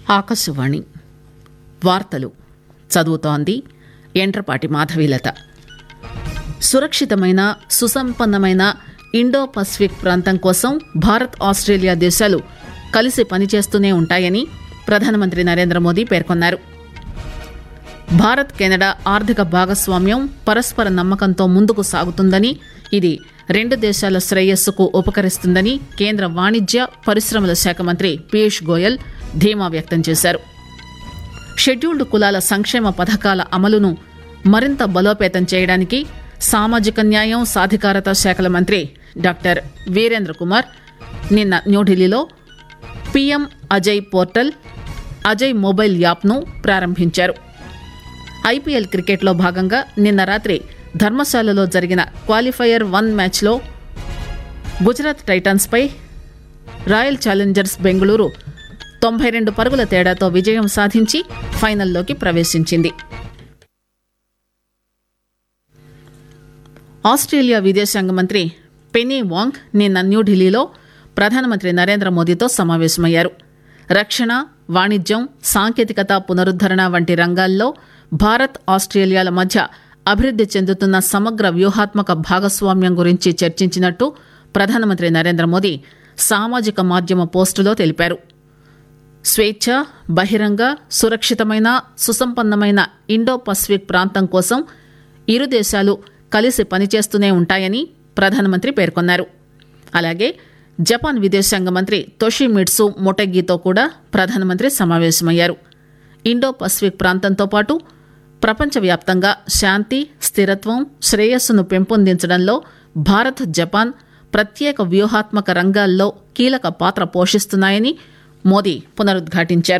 ఆకాశవాణి వార్తలు చదువుతోంది ఎండ్రపాటి మాధవీలత సురక్షితమైన సుసంపన్నమైన ఇండో పసిఫిక్ ప్రాంతం కోసం భారత్ ఆస్ట్రేలియా దేశాలు కలిసి పనిచేస్తూనే ఉంటాయని ప్రధానమంత్రి నరేంద్ర మోదీ పేర్కొన్నారు భారత్ కెనడా ఆర్థిక భాగస్వామ్యం పరస్పర నమ్మకంతో ముందుకు సాగుతుందని ఇది రెండు దేశాల శ్రేయస్సుకు ఉపకరిస్తుందని కేంద్ర వాణిజ్య పరిశ్రమల శాఖ మంత్రి పీయూష్ గోయల్ ధీమా వ్యక్తం చేశారు షెడ్యూల్డ్ కులాల సంక్షేమ పథకాల అమలును మరింత బలోపేతం చేయడానికి సామాజిక న్యాయం సాధికారత శాఖల మంత్రి డాక్టర్ వీరేంద్ర కుమార్ నిన్న న్యూఢిల్లీలో PM Ajay portal Ajay mobile యాప్ను ప్రారంభించారు ఐపీఎల్ క్రికెట్లో భాగంగా నిన్న రాత్రి ధర్మశాలలో జరిగిన క్వాలిఫైయర్ వన్ మ్యాచ్లో గుజరాత్ టైటన్స్పై రాయల్ ఛాలెంజర్స్ బెంగళూరు తొంభై రెండు పరుగుల తేడాతో విజయం సాధించి ఫైనల్లోకి ప్రవేశించింది ఆస్ట్రేలియా విదేశాంగ మంత్రి పెనీ వాంగ్ నిన్న న్యూఢిల్లీలో ప్రధానమంత్రి నరేంద్ర మోదీతో సమావేశమయ్యారు రక్షణ వాణిజ్యం సాంకేతికత పునరుద్దరణ వంటి రంగాల్లో భారత్ ఆస్ట్రేలియాల మధ్య అభివృద్ది చెందుతున్న సమగ్ర వ్యూహాత్మక భాగస్వామ్యం గురించి చర్చించినట్టు ప్రధానమంత్రి నరేంద్ర మోదీ సామాజిక మాధ్యమ పోస్టులో తెలిపారు స్వేచ్ఛ బహిరంగ సురక్షితమైన సుసంపన్నమైన ఇండో పసిఫిక్ ప్రాంతం కోసం ఇరు దేశాలు కలిసి పనిచేస్తూనే ఉంటాయని ప్రధానమంత్రి పేర్కొన్నారు అలాగే జపాన్ విదేశాంగ మంత్రి తొషిమిట్సు మొటెగితో కూడా ప్రధానమంత్రి సమావేశమయ్యారు ఇండో పసిఫిక్ ప్రాంతంతో పాటు ప్రపంచవ్యాప్తంగా శాంతి స్థిరత్వం శ్రేయస్సును పెంపొందించడంలో భారత్ జపాన్ ప్రత్యేక వ్యూహాత్మక రంగాల్లో కీలక పాత్ర పోషిస్తున్నాయని మోదీ పునరుద్ఘాటించారు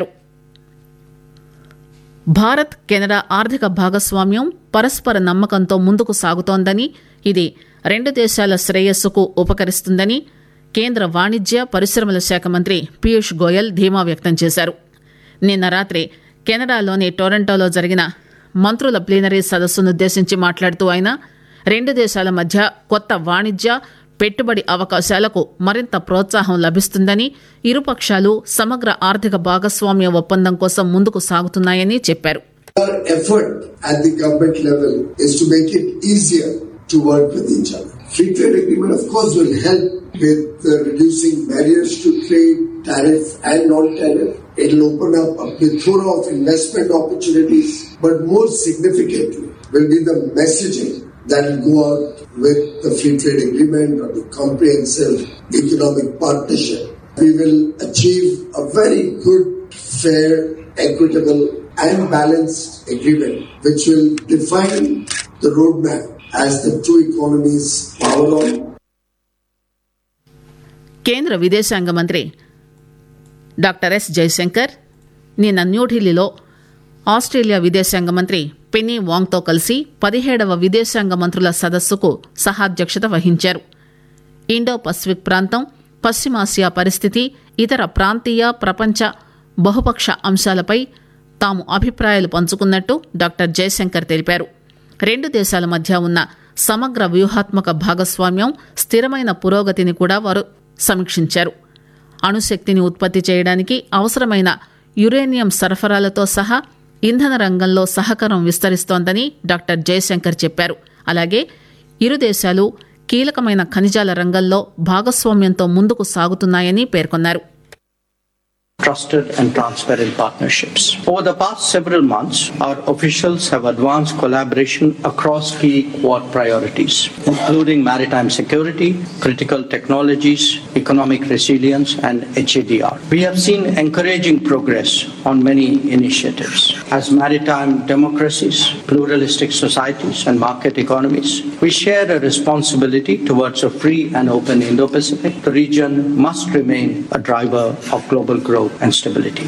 భారత్ కెనడా ఆర్థిక భాగస్వామ్యం పరస్పర నమ్మకంతో ముందుకు సాగుతోందని ఇది రెండు దేశాల శ్రేయస్సుకు ఉపకరిస్తుందని కేంద్ర వాణిజ్య పరిశ్రమల శాఖ మంత్రి పీయూష్ గోయల్ ధీమా వ్యక్తం చేశారు నిన్న రాత్రి కెనడాలోని టొరంటోలో జరిగిన మంత్రుల ప్లీనరీ సదస్సునుద్దేశించి మాట్లాడుతూ ఆయన రెండు దేశాల మధ్య కొత్త వాణిజ్య పెట్టుబడి అవకాశాలకు మరింత ప్రోత్సాహం లభిస్తుందని ఇరుపక్షాలు సమగ్ర ఆర్థిక భాగస్వామ్య ఒప్పందం కోసం ముందుకు సాగుతున్నాయని చెప్పారు Our effort at the government level is to make it easier to work with each other. Free trade agreement, of course, will help with uh, reducing barriers to trade, tariff and non-tariff. It'll open up a plethora of investment opportunities, but more significantly will be the messaging that will go out with the free trade agreement or the comprehensive economic partnership. We will achieve a very good, fair, equitable and balanced agreement which will define the roadmap as the two economies power on కేంద్ర విదేశాంగ మంత్రి doctor yes Jayashankar నిన్న న్యూఢిల్లీలో Australia విదేశాంగ మంత్రి Penney వాంగ్తో కలిసి పదిహేడవ విదేశాంగ మంత్రుల సదస్సుకు సహాధ్యక్షత వహించారు ఇండో పసిఫిక్ ప్రాంతం పశ్చిమాసియా పరిస్థితి ఇతర ప్రాంతీయ ప్రపంచ బహుపక్ష అంశాలపై తాము అభిప్రాయాలు పంచుకున్నట్టు డాక్టర్ జయశంకర్ తెలిపారు రెండు దేశాల మధ్య ఉన్న సమగ్ర వ్యూహాత్మక భాగస్వామ్యం స్థిరమైన పురోగతిని కూడా వారు సమీక్షించారు అణుశక్తిని ఉత్పత్తి చేయడానికి అవసరమైన యురేనియం సరఫరాలతో సహా ఇంధన రంగంలో సహకారం విస్తరిస్తోందని డాక్టర్ జయశంకర్ చెప్పారు అలాగే ఇరు దేశాలు కీలకమైన ఖనిజాల రంగంలో భాగస్వామ్యంతో ముందుకు సాగుతున్నాయని పేర్కొన్నారు trusted and transparent partnerships. Over the past several months, our officials have advanced collaboration across key Quad priorities, including maritime security, critical technologies, economic resilience, and HADR. We have seen encouraging progress on many initiatives. As maritime democracies, pluralistic societies, and market economies, we share a responsibility towards a free and open Indo-Pacific. The region must remain a driver of global growth and stability.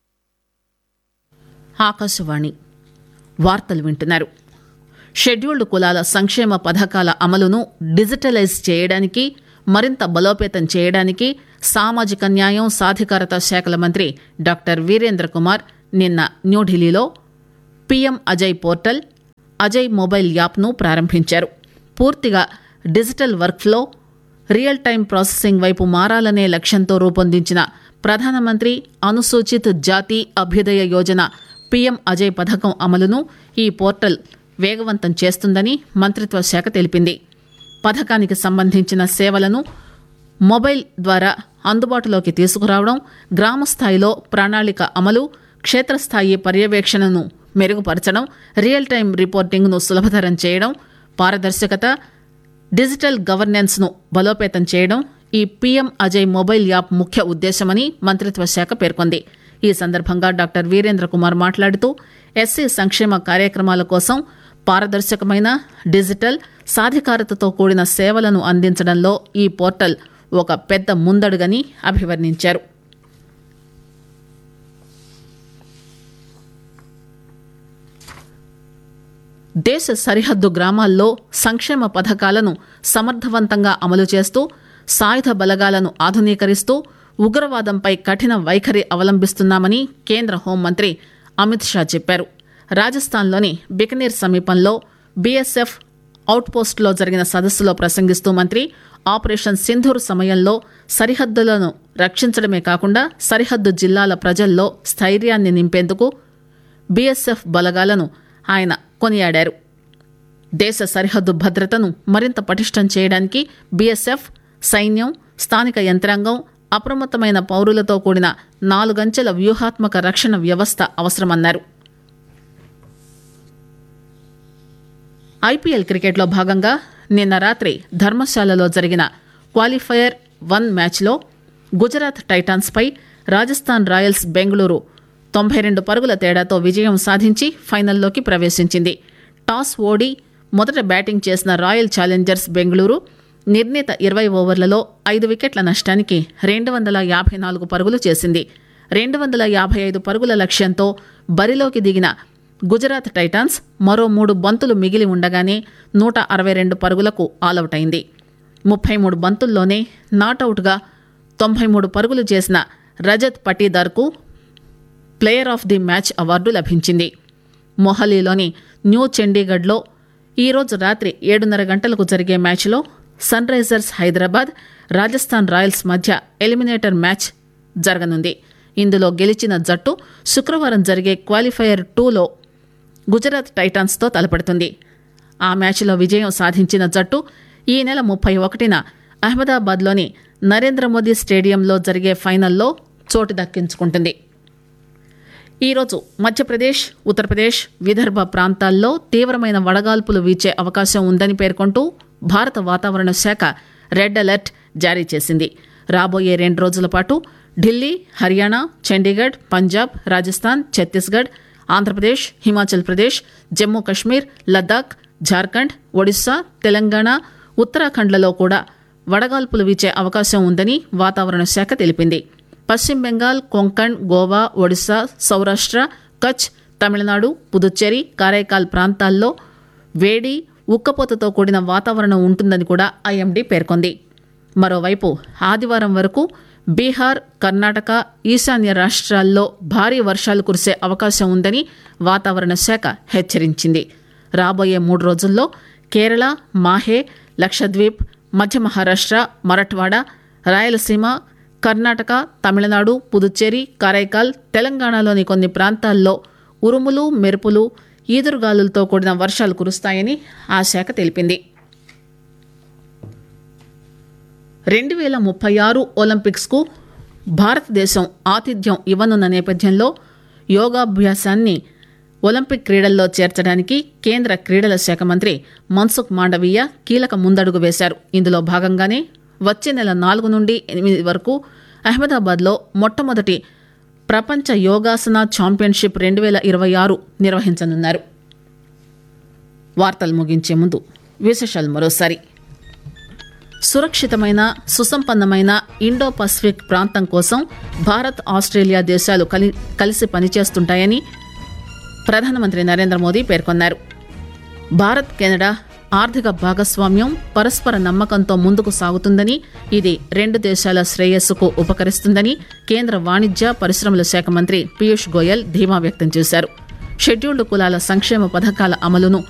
Akashvani వార్తలు వింటున్నారు scheduled కులాల సంక్షేమ పథకాల అమలును digitalise చేయడానికి మరింత బలోపేతం చేయడానికి సామాజిక న్యాయం సాధికారత శాఖల మంత్రి డాక్టర్ వీరేంద్ర కుమార్ నిన్న న్యూఢిల్లీలో PM Ajay portal Ajay mobile యాప్ను ప్రారంభించారు పూర్తిగా digital workflow real time processing వైపు మారాలనే లక్ష్యంతో రూపొందించిన ప్రధానమంత్రి అనుసూచిత్ జాతి అభ్యుదయ యోజన పీఎం అజయ్ పథకం అమలును ఈ పోర్టల్ వేగవంతం చేస్తుందని మంత్రిత్వ శాఖ తెలిపింది పథకానికి సంబంధించిన సేవలను మొబైల్ ద్వారా అందుబాటులోకి తీసుకురావడం గ్రామ స్థాయిలో ప్రణాళిక అమలు క్షేత్రస్థాయి పర్యవేక్షణను మెరుగుపరచడం రియల్ టైం రిపోర్టింగ్ను సులభతరం చేయడం పారదర్శకత డిజిటల్ గవర్నెన్స్ ను బలోపేతం చేయడం ఈ పీఎం అజయ్ మొబైల్ యాప్ ముఖ్య ఉద్దేశమని మంత్రిత్వ శాఖ పేర్కొంది ఈ సందర్భంగా డాక్టర్ వీరేంద్ర కుమార్ మాట్లాడుతూ ఎస్సీ సంక్షేమ కార్యక్రమాల కోసం పారదర్శకమైన డిజిటల్ సాధికారతతో కూడిన సేవలను అందించడంలో ఈ పోర్టల్ ఒక పెద్ద ముందడుగని అభివర్ణించారు దేశ సరిహద్దు గ్రామాల్లో సంక్షేమ పథకాలను సమర్థవంతంగా అమలు చేస్తూ సాయుధ బలగాలను ఆధునీకరిస్తూ ఉగ్రవాదంపై కఠిన వైఖరి అవలంబిస్తున్నామని కేంద్ర హోంమంత్రి అమిత్ షా చెప్పారు రాజస్థాన్లోని బికనీర్ సమీపంలో బీఎస్ఎఫ్ అవుట్పోస్టులో జరిగిన సదస్సులో ప్రసంగిస్తూ మంత్రి ఆపరేషన్ సింధూర్ సమయంలో సరిహద్దులను రక్షించడమే కాకుండా సరిహద్దు జిల్లాల ప్రజల్లో స్థైర్యాన్ని నింపేందుకు బీఎస్ఎఫ్ బలగాలను ఆయన కొనియాడారు దేశ సరిహద్దు భద్రతను మరింత పటిష్టం చేయడానికి బీఎస్ఎఫ్ సైన్యం స్థానిక యంత్రాంగం అప్రమత్తమైన పౌరులతో కూడిన నాలుగంచెల వ్యూహాత్మక రక్షణ వ్యవస్థ అవసరమన్నారు ఐపీఎల్ క్రికెట్లో భాగంగా నిన్న రాత్రి ధర్మశాలలో జరిగిన క్వాలిఫైయర్ వన్ మ్యాచ్లో గుజరాత్ టైటాన్స్పై రాజస్థాన్ రాయల్స్ బెంగళూరు తొంభై రెండు పరుగుల తేడాతో విజయం సాధించి ఫైనల్లోకి ప్రవేశించింది టాస్ ఓడి మొదట బ్యాటింగ్ చేసిన రాయల్ ఛాలెంజర్స్ బెంగళూరు నిర్ణీత ఇరవై ఓవర్లలో ఐదు వికెట్ల నష్టానికి రెండు వందల యాభై నాలుగు పరుగులు చేసింది రెండు వందల యాభై ఐదు పరుగుల లక్ష్యంతో బరిలోకి దిగిన గుజరాత్ టైటాన్స్ మరో మూడు బంతులు మిగిలి ఉండగానే నూట అరవై రెండు పరుగులకు ఆలౌట్ అయింది ముప్పై మూడు బంతుల్లోనే నాటౌట్గా తొంభై మూడు పరుగులు చేసిన రజత్ పటీదార్కు player of the match award లభించింది మొహాలీలోని న్యూ చండీగఢ్లో ఈరోజు రాత్రి ఏడున్నర గంటలకు జరిగే మ్యాచ్లో Sunrisers Hyderabad Rajasthan Royals మధ్య ఎలిమినేటర్ మ్యాచ్ జరగనుంది ఇందులో గెలిచిన జట్టు శుక్రవారం జరిగే క్వాలిఫైయర్ టూలో గుజరాత్ టైటాన్స్తో తలపడుతుంది ఆ మ్యాచ్లో విజయం సాధించిన జట్టు ఈ నెల ముప్పై ఒకటిన అహ్మదాబాద్లోని నరేంద్ర మోదీ స్టేడియంలో జరిగే ఫైనల్లో చోటు దక్కించుకుంటుంది ఈరోజు మధ్యప్రదేశ్ ఉత్తరప్రదేశ్ విదర్భ ప్రాంతాల్లో తీవ్రమైన వడగాల్పులు వీచే అవకాశం ఉందని పేర్కొంటూ భారత వాతావరణ శాఖ రెడ్ అలర్ట్ జారీ చేసింది రాబోయే రెండు రోజుల పాటు ఢిల్లీ హర్యానా చండీగఢ్ పంజాబ్ రాజస్థాన్ ఛత్తీస్గఢ్ ఆంధ్రప్రదేశ్ హిమాచల్ ప్రదేశ్ జమ్మూ కశ్మీర్ లద్దాఖ్ జార్ఖండ్ ఒడిశా తెలంగాణ ఉత్తరాఖండ్లలో కూడా వడగాల్పులు వీచే అవకాశం ఉందని వాతావరణ శాఖ తెలిపింది పశ్చిమ బెంగాల్ కొంకణ్ గోవా ఒడిశా సౌరాష్ట్ర కచ్ తమిళనాడు పుదుచ్చేరి కారైకాల్ ప్రాంతాల్లో వేడి ఉక్కపోతతో కూడిన వాతావరణం ఉంటుందని కూడా ఐఎండీ పేర్కొంది మరోవైపు ఆదివారం వరకు బీహార్ కర్ణాటక ఈశాన్య రాష్ట్రాల్లో భారీ వర్షాలు కురిసే అవకాశం ఉందని వాతావరణ శాఖ హెచ్చరించింది రాబోయే మూడు రోజుల్లో కేరళ మాహే లక్షద్వీప్ మధ్య మహారాష్ట్ర మరఠ్వాడ రాయలసీమ కర్ణాటక తమిళనాడు పుదుచ్చేరి కారైకాల్ తెలంగాణలోని కొన్ని ప్రాంతాల్లో ఉరుములు మెరుపులు ఈదురుగాలులతో కూడిన వర్షాలు కురుస్తాయని ఆ శాఖ తెలిపింది రెండు వేల ముప్పై ఆరు ఒలింపిక్స్కు భారతదేశం ఆతిథ్యం ఇవ్వనున్న నేపథ్యంలో యోగాభ్యాసాన్ని ఒలింపిక్ క్రీడల్లో చేర్చడానికి కేంద్ర క్రీడల శాఖ మంత్రి మన్సుఖ్ మాండవీయ కీలక ముందడుగు వేశారు ఇందులో భాగంగానే వచ్చే నెల నాలుగు నుండి ఎనిమిది వరకు అహ్మదాబాద్లో మొట్టమొదటి ప్రపంచ యోగాసన ఛాంపియన్షిప్ రెండు వేల ఇరవై ఆరు నిర్వహించనున్నారు వార్తలు ముగించే ముందు విశేషాలు మరోసారి సురక్షితమైన సుసంపన్నమైన ఇండో పసిఫిక్ ప్రాంతం కోసం భారత్ ఆస్ట్రేలియా దేశాలు కలి కలిసి పనిచేస్తుంటాయని ప్రధానమంత్రి నరేంద్ర మోదీ పేర్కొన్నారు భారత్ కెనడా ఆర్థిక భాగస్వామ్యం పరస్పర నమ్మకంతో ముందుకు సాగుతుందని ఇది రెండు దేశాల శ్రేయస్సుకు ఉపకరిస్తుందని కేంద్ర వాణిజ్య పరిశ్రమల శాఖ మంత్రి పీయూష్ గోయల్ ధీమా వ్యక్తం చేశారు షెడ్యూల్డ్ కులాల సంక్షేమ పథకాల అమలును